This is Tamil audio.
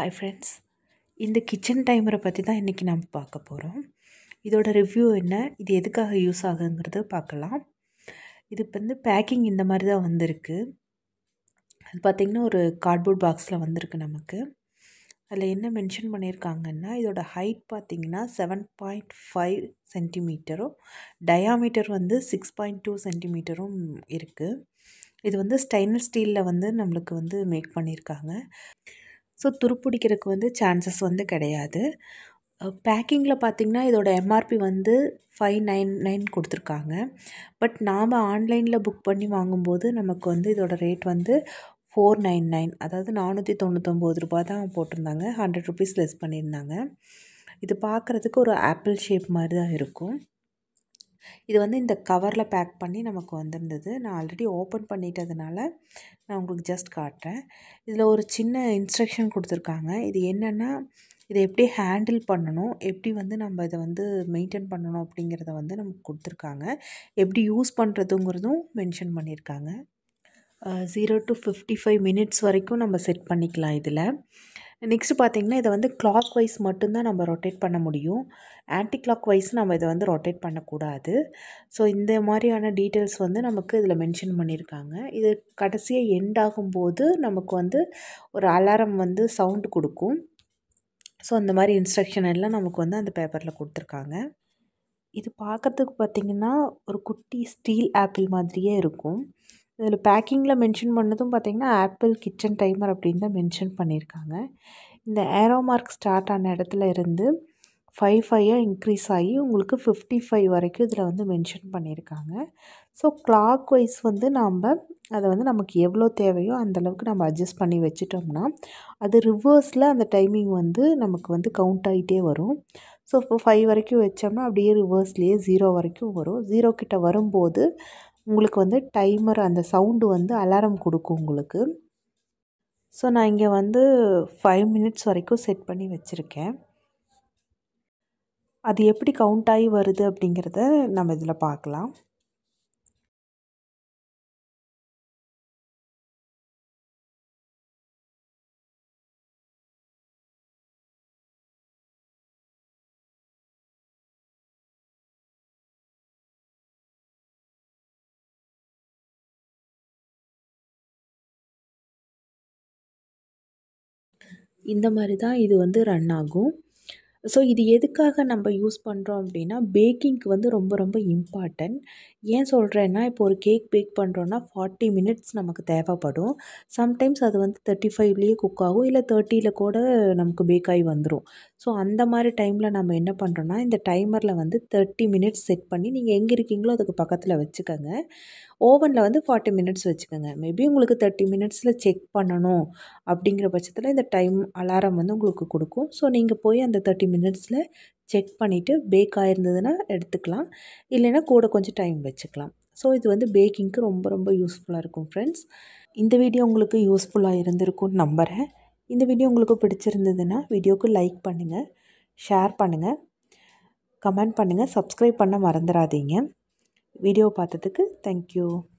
ஹாய் ஃப்ரெண்ட்ஸ் இந்த கிச்சன் டைமரை பற்றி தான் இன்றைக்கி நம்ம பார்க்க போகிறோம் இதோட ரிவ்யூ என்ன இது எதுக்காக யூஸ் ஆகுங்கிறத பார்க்கலாம் இது இப்போ வந்து பேக்கிங் இந்த மாதிரி தான் வந்திருக்கு அது பார்த்திங்கன்னா ஒரு கார்ட்போர்ட் பாக்ஸில் வந்திருக்கு நமக்கு அதில் என்ன மென்ஷன் பண்ணியிருக்காங்கன்னா இதோட ஹைட் பார்த்திங்கன்னா செவன் பாயிண்ட் ஃபைவ் சென்டிமீட்டரும் டயாமீட்டர் வந்து சிக்ஸ் பாயிண்ட் டூ சென்டிமீட்டரும் இருக்குது இது வந்து ஸ்டெயின்லெஸ் ஸ்டீலில் வந்து நம்மளுக்கு வந்து மேக் பண்ணியிருக்காங்க ஸோ துருப்பிடிக்கிறதுக்கு வந்து சான்சஸ் வந்து கிடையாது பேக்கிங்கில் பார்த்திங்கன்னா இதோட எம்ஆர்பி வந்து ஃபைவ் நைன் நைன் கொடுத்துருக்காங்க பட் நாம் ஆன்லைனில் புக் பண்ணி வாங்கும்போது நமக்கு வந்து இதோட ரேட் வந்து ஃபோர் நைன் நைன் அதாவது நானூற்றி தொண்ணூத்தொம்பது ரூபா தான் போட்டிருந்தாங்க ஹண்ட்ரட் ருபீஸ் லெஸ் பண்ணியிருந்தாங்க இது பார்க்குறதுக்கு ஒரு ஆப்பிள் ஷேப் மாதிரி தான் இருக்கும் இது வந்து இந்த கவரில் பேக் பண்ணி நமக்கு வந்திருந்தது நான் ஆல்ரெடி ஓப்பன் பண்ணிட்டதுனால நான் உங்களுக்கு ஜஸ்ட் காட்டுறேன் இதில் ஒரு சின்ன இன்ஸ்ட்ரக்ஷன் கொடுத்துருக்காங்க இது என்னென்னா இதை எப்படி ஹேண்டில் பண்ணணும் எப்படி வந்து நம்ம இதை வந்து மெயின்டைன் பண்ணணும் அப்படிங்கிறத வந்து நமக்கு கொடுத்துருக்காங்க எப்படி யூஸ் பண்ணுறதுங்கிறதும் மென்ஷன் பண்ணியிருக்காங்க zero to fifty five minutes வரைக்கும் நம்ம செட் பண்ணிக்கலாம் இதில் நெக்ஸ்ட்டு பார்த்திங்கன்னா இதை வந்து கிளாக் வைஸ் மட்டும்தான் நம்ம ரொட்டேட் பண்ண முடியும் ஆன்டி கிளாக் வைஸ் நம்ம இதை வந்து ரொட்டேட் பண்ணக்கூடாது ஸோ இந்த மாதிரியான டீட்டெயில்ஸ் வந்து நமக்கு இதில் மென்ஷன் பண்ணியிருக்காங்க இது கடைசியாக எண்ட் ஆகும்போது நமக்கு வந்து ஒரு அலாரம் வந்து சவுண்டு கொடுக்கும் ஸோ அந்த மாதிரி இன்ஸ்ட்ரக்ஷன் எல்லாம் நமக்கு வந்து அந்த பேப்பரில் கொடுத்துருக்காங்க இது பார்க்குறதுக்கு பார்த்திங்கன்னா ஒரு குட்டி ஸ்டீல் ஆப்பிள் மாதிரியே இருக்கும் இதில் பேக்கிங்கில் மென்ஷன் பண்ணதும் பார்த்திங்கன்னா ஆப்பிள் கிச்சன் டைமர் அப்படின்னு தான் மென்ஷன் பண்ணியிருக்காங்க இந்த ஏரோ மார்க் ஸ்டார்ட் ஆன இடத்துல இருந்து ஃபைவ் ஃபைவாக இன்க்ரீஸ் ஆகி உங்களுக்கு ஃபிஃப்டி ஃபைவ் வரைக்கும் இதில் வந்து மென்ஷன் பண்ணியிருக்காங்க ஸோ கிளாக் வைஸ் வந்து நாம் அதை வந்து நமக்கு எவ்வளோ தேவையோ அந்தளவுக்கு நம்ம அட்ஜஸ்ட் பண்ணி வச்சிட்டோம்னா அது ரிவர்ஸில் அந்த டைமிங் வந்து நமக்கு வந்து கவுண்ட் ஆகிட்டே வரும் ஸோ இப்போ ஃபைவ் வரைக்கும் வச்சோம்னா அப்படியே ரிவர்ஸ்லேயே ஜீரோ வரைக்கும் வரும் ஜீரோ கிட்ட வரும்போது உங்களுக்கு வந்து டைமர் அந்த சவுண்டு வந்து அலாரம் கொடுக்கும் உங்களுக்கு ஸோ நான் இங்கே வந்து ஃபைவ் மினிட்ஸ் வரைக்கும் செட் பண்ணி வச்சுருக்கேன் அது எப்படி கவுண்ட் ஆகி வருது அப்படிங்கிறத நம்ம இதில் பார்க்கலாம் இந்த மாதிரி தான் இது வந்து ரன் ஆகும் ஸோ இது எதுக்காக நம்ம யூஸ் பண்ணுறோம் அப்படின்னா பேக்கிங்க்கு வந்து ரொம்ப ரொம்ப இம்பார்ட்டன்ட் ஏன் சொல்கிறேன்னா இப்போ ஒரு கேக் பேக் பண்ணுறோன்னா ஃபார்ட்டி மினிட்ஸ் நமக்கு தேவைப்படும் சம்டைம்ஸ் அது வந்து தேர்ட்டி ஃபைவ்லேயே குக் ஆகும் இல்லை தேர்ட்டியில் கூட நமக்கு பேக் ஆகி வந்துடும் ஸோ அந்த மாதிரி டைமில் நம்ம என்ன பண்ணுறோன்னா இந்த டைமரில் வந்து தேர்ட்டி மினிட்ஸ் செட் பண்ணி நீங்கள் எங்கே இருக்கீங்களோ அதுக்கு பக்கத்தில் வச்சுக்கோங்க ஓவனில் வந்து ஃபார்ட்டி மினிட்ஸ் வச்சுக்கோங்க மேபி உங்களுக்கு தேர்ட்டி மினிட்ஸில் செக் பண்ணணும் அப்படிங்கிற பட்சத்தில் இந்த டைம் அலாரம் வந்து உங்களுக்கு கொடுக்கும் ஸோ நீங்கள் போய் அந்த தேர்ட்டி மினிட்ஸில் செக் பண்ணிவிட்டு பேக் ஆகிருந்ததுன்னா எடுத்துக்கலாம் இல்லைன்னா கூட கொஞ்சம் டைம் வச்சுக்கலாம் ஸோ இது வந்து பேக்கிங்க்கு ரொம்ப ரொம்ப யூஸ்ஃபுல்லாக இருக்கும் ஃப்ரெண்ட்ஸ் இந்த வீடியோ உங்களுக்கு யூஸ்ஃபுல்லாக இருந்திருக்கும்னு நம்புகிறேன் இந்த வீடியோ உங்களுக்கு பிடிச்சிருந்ததுன்னா வீடியோவுக்கு லைக் பண்ணுங்கள் ஷேர் பண்ணுங்கள் கமெண்ட் பண்ணுங்கள் சப்ஸ்கிரைப் பண்ண மறந்துடாதீங்க வீடியோ பார்த்ததுக்கு தேங்க்யூ